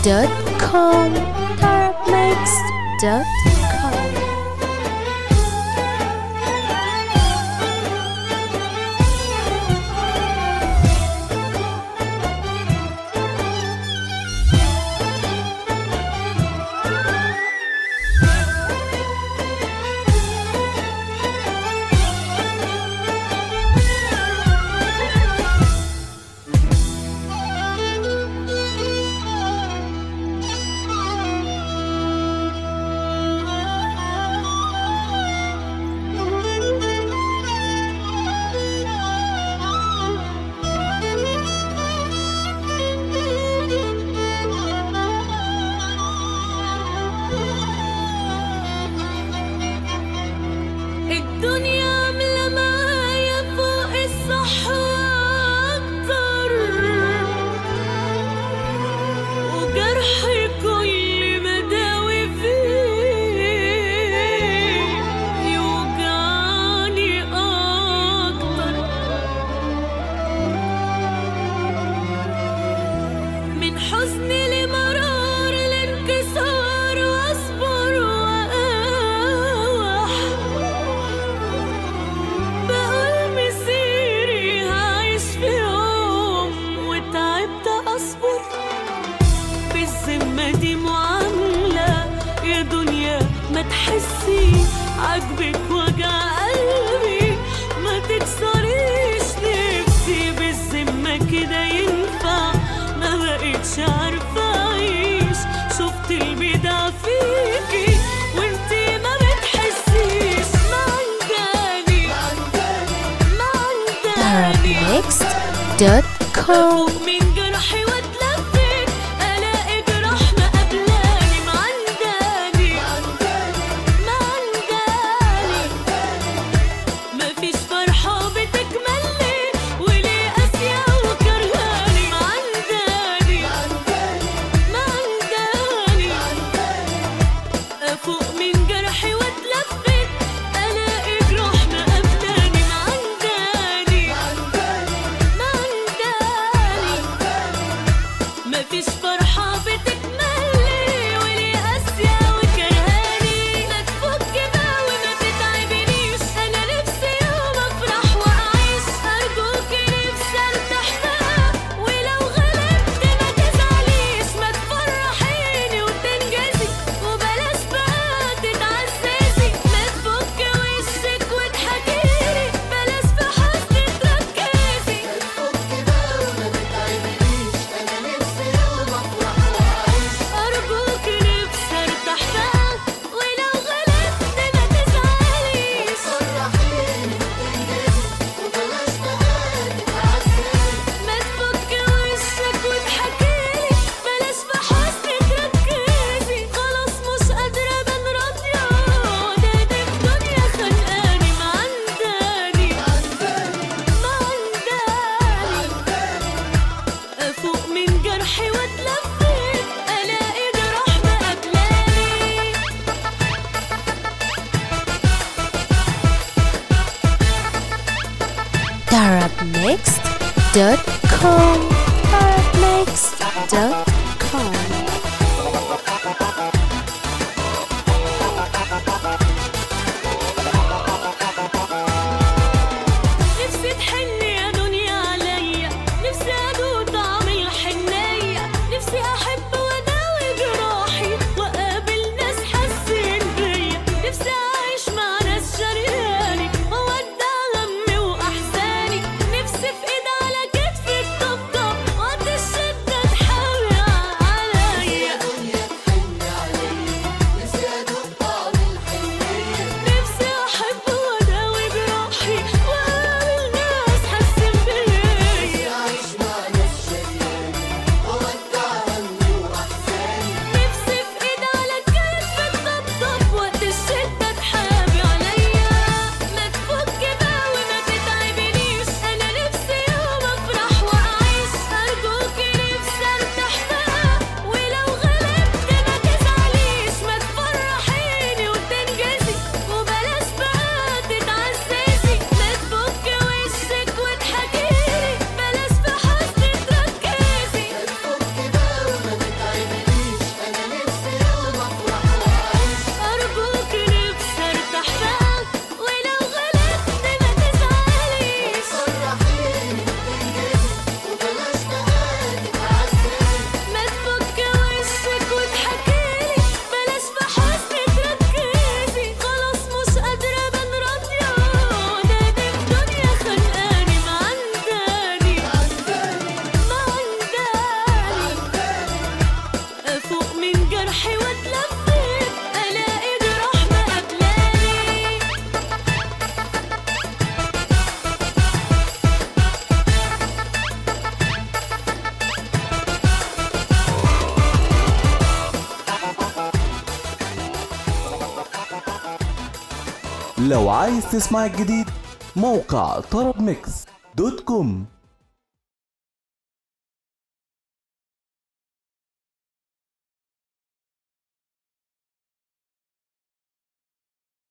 tarabmix.com tarabmix.com الدنيا عاملة معايا فوق الصح وأكتر وجرحي كل ما داوي فيه يوجعني أكتر من حزن لمرار لانكسار واصبر واقاوح بقول مسيري هعيش في يوم وتعبت اصبر بالذمة دي معاملة يا دنيا ما تحسي عاجبك وجع قلبي ما تكسريش نفسي بالذمة كده ينفع ما بقتش عارفة أعيش شفت البدع فيكي وانتي ما بتحسيش ما عنداني ما عنداني tarabmix.com من جرحي واتلفت الاقي جراح ما قبلاني ما عنداني ما عنداني مفيش فرحة بتكملي وليه قاسية وكرهاني ما عنداني ما عنداني افوق من جرحي واتلفت الاقي جروح ما قبلاني ما عنداني ما عنداني مفيش فرحة بتكملي ولي قاسية وكرهاني ما تفك بقى وما تتعبنيش أنا نفسي يوم أفرح وأعيش أرجوكي نفسي أرتاح بقى ولو غلبت ما تزعليش ما تفرحيني وتنجزي وبلاش بقى تتعززي ما تفك وشك وتحكيلي بلاش في حزني تركزي أرجوك نفسي أرتاح بقى ولو غلبت ما تزعليش ما تفك وشك وتحكيلي بلاش في حزني تركزي خلاص مش قادرة أبان راضية ودادي في دنيا خانقاني ما عنداني ما عنداني أفوق من جرحي واتلفت ألاقي جراح ما قبلاني tarabmix.com tarabmix.com نفسي تحن يا دنيا عليا نفسي ادوق طعم الحنية نفسي احب واداوي جراحي واقابل ناس حاسين بيا نفسي اعيش مع ناس شرياني وودع همي واحزاني نفسي في ايد على كتفي الطبطب وقت الشدة تحاوي على لو عايز تسمع الجديد موقع طرب ميكس دوت كوم